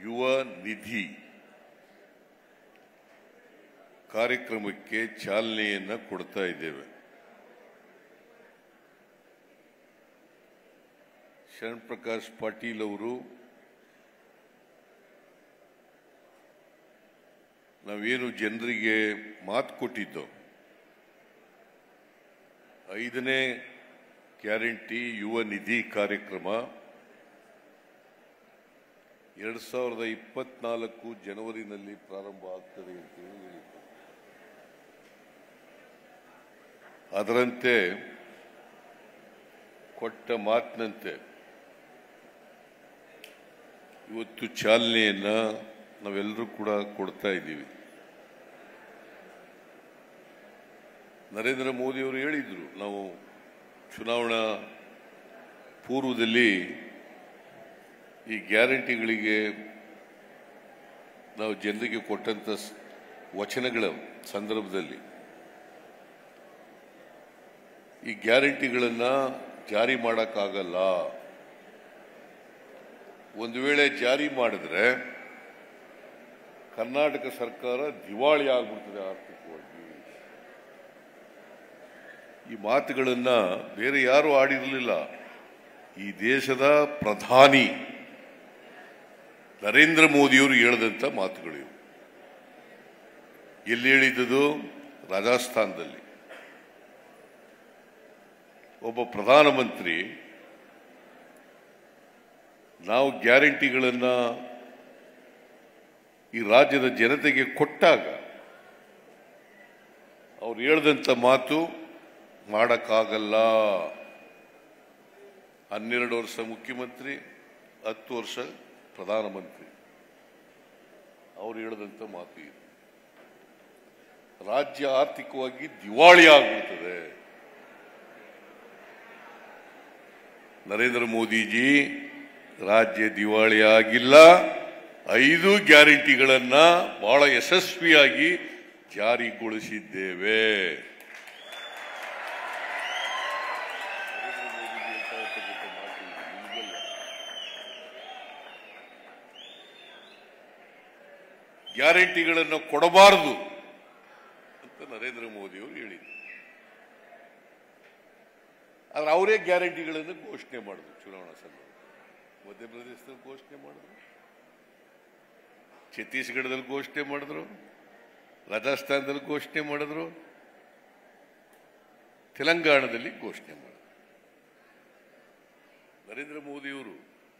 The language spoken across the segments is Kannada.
ಯುವ ನಿಧಿ ಕಾರ್ಯಕ್ರಮಕ್ಕೆ ಚಾಲನೆಯನ್ನ ಕೊಡ್ತಾ ಇದ್ದೇವೆ ಶರಣ್ ಪ್ರಕಾಶ್ ಪಾಟೀಲ್ ಅವರು ನಾವೇನು ಜನರಿಗೆ ಮಾತು ಕೊಟ್ಟಿದ್ದೋ ಐದನೇ ಗ್ಯಾರಂಟಿ ಯುವ ನಿಧಿ ಕಾರ್ಯಕ್ರಮ ಎರಡ್ ಸಾವಿರದ ಇಪ್ಪತ್ನಾಲ್ಕು ಜನವರಿನಲ್ಲಿ ಪ್ರಾರಂಭ ಆಗ್ತದೆ ಅಂತ ಹೇಳಿ ಹೇಳಿದ್ರು. ಅದರಂತೆ ಕೊಟ್ಟ ಮಾತಿನಂತೆ ಇವತ್ತು ಚಾಲನೆಯನ್ನ ನಾವೆಲ್ಲರೂ ಕೂಡ ಕೊಡ್ತಾ ಇದ್ದೀವಿ ನರೇಂದ್ರ ಮೋದಿ ಅವರು ಹೇಳಿದ್ರು ನಾವು ಚುನಾವಣಾ ಪೂರ್ವದಲ್ಲಿ ಈ ಗ್ಯಾರಂಟಿಗಳಿಗೆ ನಾವು ಜನರಿಗೆ ಕೊಟ್ಟಂತ ಸ್- ವಚನಗಳ ಸಂದರ್ಭದಲ್ಲಿ ಈ ಗ್ಯಾರಂಟಿಗಳನ್ನ ಜಾರಿ ಮಾಡೋಕ್ಕಾಗಲ್ಲ ಒಂದು ವೇಳೆ ಜಾರಿ ಮಾಡಿದ್ರೆ ಕರ್ನಾಟಕ ಸರ್ಕಾರ ದಿವಾಳಿ ಆಗ್ಬಿಡ್ತದೆ ಆರ್ಥಿಕವಾಗಿ ಈ ಮಾತುಗಳನ್ನ ಬೇರೆ ಯಾರು ಆಡಿರಲಿಲ್ಲ ಈ ದೇಶದ ಪ್ರಧಾನಿ ನರೇಂದ್ರ ಮೋದಿಯವರು ಹೇಳಿದಂತ ಮಾತುಗಳು ಇವು ಎಲ್ಲಿ ಹೇಳಿದ್ದು ರಾಜಸ್ಥಾನದಲ್ಲಿ ಒಬ್ಬ ಪ್ರಧಾನಮಂತ್ರಿ ನಾವು ಗ್ಯಾರಂಟಿಗಳನ್ನ ಈ ರಾಜ್ಯದ ಜನತೆಗೆ ಕೊಟ್ಟಾಗ ಅವ್ರು ಹೇಳ್ದಂತ ಮಾತು ಮಾಡಕ್ಕಾಗಲ್ಲ ಹನ್ನೆರಡು ವರ್ಷ ಮುಖ್ಯಮಂತ್ರಿ ಹತ್ತು ವರ್ಷ ಪ್ರಧಾನಮಂತ್ರಿ ಅವ್ರು ಹೇಳಿದಂತ ಮಾತು ಇದು ರಾಜ್ಯ ಆರ್ಥಿಕವಾಗಿ ದಿವಾಳಿ ಆಗ್ಬಿಡ್ತದೆ ನರೇಂದ್ರ ಮೋದಿಜಿ ರಾಜ್ಯ ದಿವಾಳಿ ಆಗಿಲ್ಲ ಐದು ಗ್ಯಾರಂಟಿಗಳನ್ನ ಬಹಳ ಯಶಸ್ವಿಯಾಗಿ ಜಾರಿಗೊಳಿಸಿದ್ದೇವೆ ಗ್ಯಾರಂಟಿಗಳನ್ನು ಕೊಡಬಾರದು ಅಂತ ನರೇಂದ್ರ ಮೋದಿ ಅವರು ಹೇಳಿದರು ಆದ್ರೆ ಅವರೇ ಗ್ಯಾರಂಟಿಗಳನ್ನು ಘೋಷಣೆ ಮಾಡಿದ್ರು ಚುನಾವಣಾ ಸಂದರ್ಭ ಮಧ್ಯಪ್ರದೇಶದಲ್ಲಿ ಘೋಷಣೆ ಮಾಡಿದ್ರು ಛತ್ತೀಸ್ಗಢದಲ್ಲಿ ಘೋಷಣೆ ಮಾಡಿದ್ರು ರಾಜಸ್ಥಾನದಲ್ಲಿ ಘೋಷಣೆ ಮಾಡಿದ್ರು ತೆಲಂಗಾಣದಲ್ಲಿ ಘೋಷಣೆ ಮಾಡಿದ್ರು ನರೇಂದ್ರ ಮೋದಿಯವರು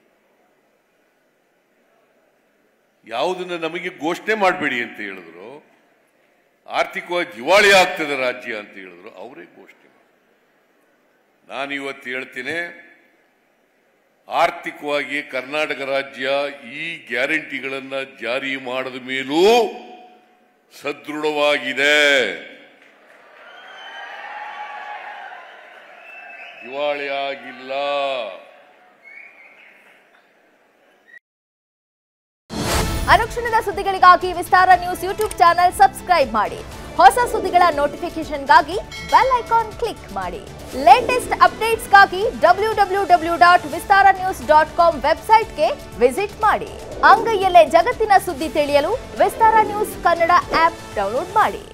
ಯಾವುದನ್ನ ನಮಗೆ ಘೋಷಣೆ ಮಾಡಬೇಡಿ ಅಂತ ಹೇಳಿದ್ರು ಆರ್ಥಿಕವಾಗಿ ದಿವಾಳಿ ಆಗ್ತದೆ ರಾಜ್ಯ ಅಂತ ಹೇಳಿದ್ರು ಅವರೇ ಘೋಷಣೆ ಮಾಡಿದ್ರು ನಾನು ಇವತ್ತು ಹೇಳ್ತೇನೆ ಆರ್ಥಿಕವಾಗಿ ಕರ್ನಾಟಕ ರಾಜ್ಯ ಈ ಗ್ಯಾರಂಟಿಗಳನ್ನ ಜಾರಿ ಮಾಡಿದ ಮೇಲೂ ಸದೃಢವಾಗಿದೆ ದಿವಾಳಿ ಆಗಿಲ್ಲ ಅನುಕ್ಷಣದ ಸುದ್ದಿಗಳಿಗಾಗಿ Vistara news YouTube channel subscribe ಮಾಡಿ ಹೊಸ ಸುದ್ದಿಗಳ ನೋಟಿಫಿಕೇಶನ್ಗಾಗಿ ಬೆಲ್ ಐಕಾನ್ ಕ್ಲಿಕ್ ಮಾಡಿ ಲೇಟೆಸ್ಟ್ ಅಪ್ಡೇಟ್ಸ್ಗಾಗಿ W W W dot Vistara news dot com ವೆಬ್ಸೈಟ್ಗೆ ವಿಸಿಟ್ ಮಾಡಿ ಅಂಗೈಯಲ್ಲೇ ಜಗತ್ತಿನ ಸುದ್ದಿ ತಿಳಿಯಲು Vistara news Kannada app download ಮಾಡಿ